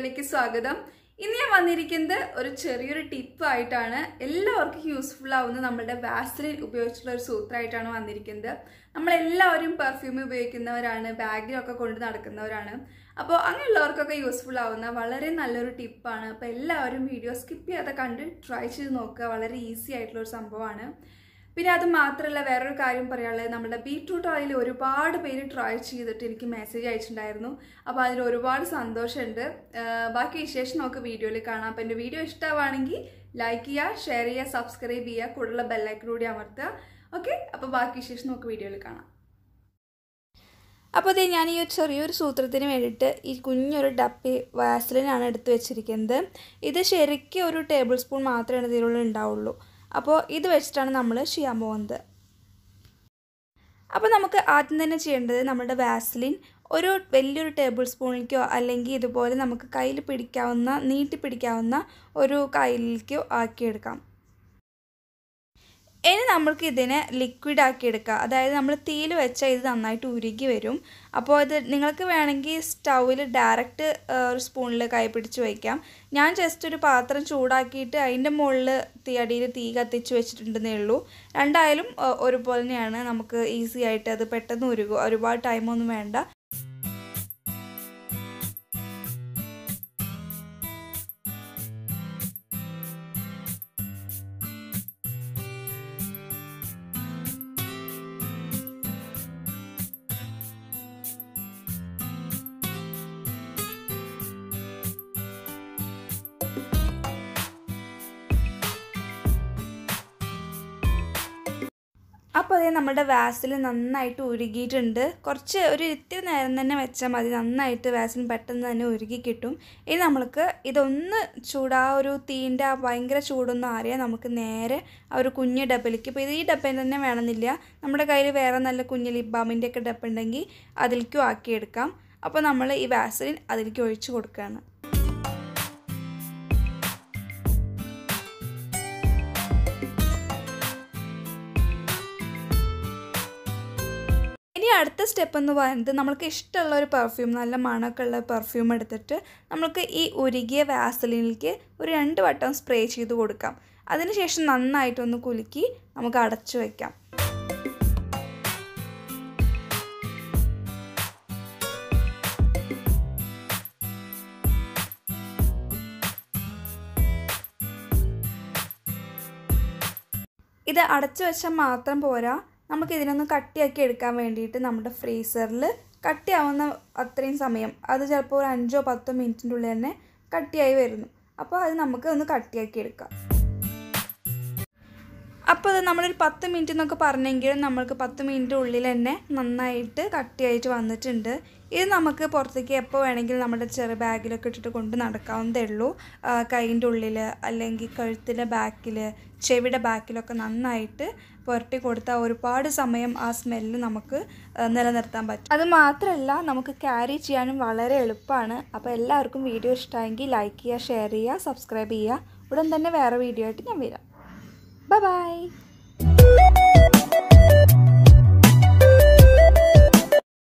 വീഡിയോയിലേക്ക് സ്വാഗതം ഇന്ന് ഞാൻ വന്നിരിക്കുന്നത് ഒരു ചെറിയൊരു ടിപ്പ് ആയിട്ടാണ് എല്ലാവർക്കും യൂസ്ഫുൾ ആവുന്ന നമ്മുടെ വാസലിൻ ഉപയോഗിച്ചുള്ള ഒരു സൂത്രമായിട്ടാണ് വന്നിരിക്കുന്നത് നമ്മളെല്ലാവരും പെർഫ്യൂം ഉപയോഗിക്കുന്നവരാണ് ബാഗിലൊക്കെ കൊണ്ട് നടക്കുന്നവരാണ് അപ്പോൾ അങ്ങനെയുള്ളവർക്കൊക്കെ യൂസ്ഫുൾ ആവുന്ന വളരെ നല്ലൊരു ടിപ്പാണ് അപ്പോൾ എല്ലാവരും വീഡിയോ സ്കിപ്പ് ചെയ്യാതെ കണ്ട് ട്രൈ ചെയ്ത് നോക്കുക വളരെ ഈസി ആയിട്ടുള്ള ഒരു സംഭവമാണ് പിന്നെ അത് മാത്രമല്ല വേറൊരു കാര്യം പറയാനുള്ളത് നമ്മുടെ ബീട്രൂട്ട് ഓയിൽ ഒരുപാട് പേര് ട്രൈ ചെയ്തിട്ട് എനിക്ക് മെസ്സേജ് അയച്ചിട്ടുണ്ടായിരുന്നു അപ്പോൾ അതിൽ ഒരുപാട് സന്തോഷമുണ്ട് ആഹ് ബാക്കി വിശേഷം നമുക്ക് വീഡിയോയിൽ കാണാം അപ്പോൾ എൻ്റെ വീഡിയോ ഇഷ്ടമാണെങ്കിൽ ലൈക്ക് ചെയ്യുക ഷെയർ ചെയ്യുക സബ്സ്ക്രൈബ് ചെയ്യുക കൂടുതലുള്ള ബെല്ലൈക്കൻ കൂടി അമർത്തുക ഓക്കെ അപ്പോൾ ബാക്കി വിശേഷം നമുക്ക് വീഡിയോയിൽ കാണാം അപ്പോൾ അതേ ഞാൻ ഈ ഒരു ചെറിയൊരു സൂത്രത്തിന് വേണ്ടിയിട്ട് ഈ കുഞ്ഞൊരു ഡപ്പി വാസലിനാണ് എടുത്തു വെച്ചിരിക്കുന്നത് ഇത് ശരിക്കും ഒരു ടേബിൾ സ്പൂൺ മാത്രമേ ഇതിലുള്ള ഉണ്ടാവുള്ളൂ അപ്പോൾ ഇത് വെച്ചിട്ടാണ് നമ്മൾ ചെയ്യാൻ പോകുന്നത് അപ്പോൾ നമുക്ക് ആദ്യം തന്നെ ചെയ്യേണ്ടത് നമ്മുടെ വാസലിൻ ഒരു വലിയൊരു ടേബിൾ സ്പൂണിലേക്കോ അല്ലെങ്കിൽ ഇതുപോലെ നമുക്ക് കയ്യിൽ പിടിക്കാവുന്ന നീട്ടി പിടിക്കാവുന്ന ഒരു കയ്യിലേക്കോ ആക്കിയെടുക്കാം ഇനി നമ്മൾക്ക് ഇതിനെ ലിക്വിഡ് ആക്കി എടുക്കുക അതായത് നമ്മൾ തീയിൽ വെച്ചാൽ ഇത് നന്നായിട്ട് ഉരുകി വരും അപ്പോൾ ഇത് നിങ്ങൾക്ക് വേണമെങ്കിൽ സ്റ്റൗവിൽ ഡയറക്റ്റ് ഒരു സ്പൂണിൽ കൈ പിടിച്ച് വയ്ക്കാം ഞാൻ ജസ്റ്റ് ഒരു പാത്രം ചൂടാക്കിയിട്ട് അതിൻ്റെ മുകളിൽ തീ അടിയിൽ തീ കത്തിച്ച് വെച്ചിട്ടുണ്ടെന്നേ ഉള്ളൂ രണ്ടായാലും ഏഹ്, ഒരുപോലെ തന്നെയാണ് നമുക്ക് ഈസി ആയിട്ട് അത് പെട്ടെന്ന് ഉരുകും ഒരുപാട് ടൈമൊന്നും വേണ്ട അപ്പോൾ അതേ നമ്മുടെ വാസിൽ നന്നായിട്ട് ഉരുകിയിട്ടുണ്ട് കുറച്ച് ഒരു ഇത്തിരി നേരം തന്നെ വെച്ചാൽ മതി നന്നായിട്ട് വാസിൽ പെട്ടെന്ന് തന്നെ ഉരുകി കിട്ടും ഇനി നമ്മൾക്ക് ഇതൊന്ന് ചൂടാ ഒരു തീൻ്റെ ആ ഭയങ്കര ചൂടൊന്നും അറിയാൻ നമുക്ക് നേരെ ആ ഒരു കുഞ്ഞ് ഡബയിലേക്ക് ഇപ്പോൾ ഇത് ഈ ഡബയിൽ തന്നെ വേണമെന്നില്ല നമ്മുടെ കയ്യിൽ വേറെ നല്ല കുഞ്ഞ് ലിബാമിൻ്റെ ഒക്കെ ഡബ ഉണ്ടെങ്കിൽ അതിലേക്കും ആക്കിയെടുക്കാം അപ്പോൾ നമ്മൾ ഈ വാസലിൻ അതിലേക്ക് ഒഴിച്ച് കൊടുക്കുകയാണ് ഇനി അടുത്ത സ്റ്റെപ്പ് എന്ന് പറയുന്നത് നമ്മൾക്ക് ഇഷ്ടമുള്ള ഒരു പെർഫ്യൂം നല്ല മണമൊക്കെ ഉള്ള പെർഫ്യൂം എടുത്തിട്ട് നമുക്ക് ഈ ഉരുകിയ വാസലിനിലേക്ക് ഒരു രണ്ട് വട്ടം സ്പ്രേ ചെയ്ത് കൊടുക്കാം അതിനുശേഷം നന്നായിട്ടൊന്ന് കുലുക്കി നമുക്ക് അടച്ചു വയ്ക്കാം ഇത് അടച്ചു വെച്ചാൽ മാത്രം പോരാ നമുക്ക് ഇതിനൊന്ന് കട്ടിയാക്കി എടുക്കാൻ വേണ്ടിയിട്ട് നമ്മുടെ ഫ്രീസറിൽ കട്ടിയാവുന്ന അത്രയും സമയം അത് ചിലപ്പോൾ ഒരു അഞ്ചോ പത്തോ മിനിറ്റിൻ്റെ ഉള്ളിൽ തന്നെ കട്ടിയായി വരുന്നു അപ്പോൾ അത് നമുക്ക് ഒന്ന് കട്ടിയാക്കി എടുക്കാം അപ്പോൾ അത് നമ്മളൊരു പത്ത് മിനിറ്റ് എന്നൊക്കെ പറഞ്ഞെങ്കിലും നമ്മൾക്ക് പത്ത് മിനിറ്റ് ഉള്ളിൽ തന്നെ നന്നായിട്ട് കട്ടിയായിട്ട് വന്നിട്ടുണ്ട് ഇത് നമുക്ക് പുറത്തേക്ക് എപ്പോൾ വേണമെങ്കിലും നമ്മുടെ ചെറിയ ബാഗിലൊക്കെ ഇട്ടിട്ട് കൊണ്ട് നടക്കാവുന്നതേ ഉള്ളൂ ആ, കൈയിൻ്റെ ഉള്ളിൽ അല്ലെങ്കിൽ കഴുത്തിൻ്റെ ബാക്കിൽ ചെവിയുടെ ബാക്കിലൊക്കെ നന്നായിട്ട് പുരട്ടി കൊടുത്താൽ ഒരുപാട് സമയം ആ സ്മെല്ല് നമുക്ക് ആ, നിലനിർത്താൻ പറ്റും അത് മാത്രമല്ല നമുക്ക് ക്യാരി ചെയ്യാനും വളരെ എളുപ്പമാണ് അപ്പോൾ എല്ലാവർക്കും വീഡിയോ ഇഷ്ടമായെങ്കിൽ ലൈക്ക് ചെയ്യുക ഷെയർ ചെയ്യുക സബ്സ്ക്രൈബ് ചെയ്യുക ഉടൻ തന്നെ വേറെ വീഡിയോ ആയിട്ട് ഞാൻ വരാം ബൈ ബൈ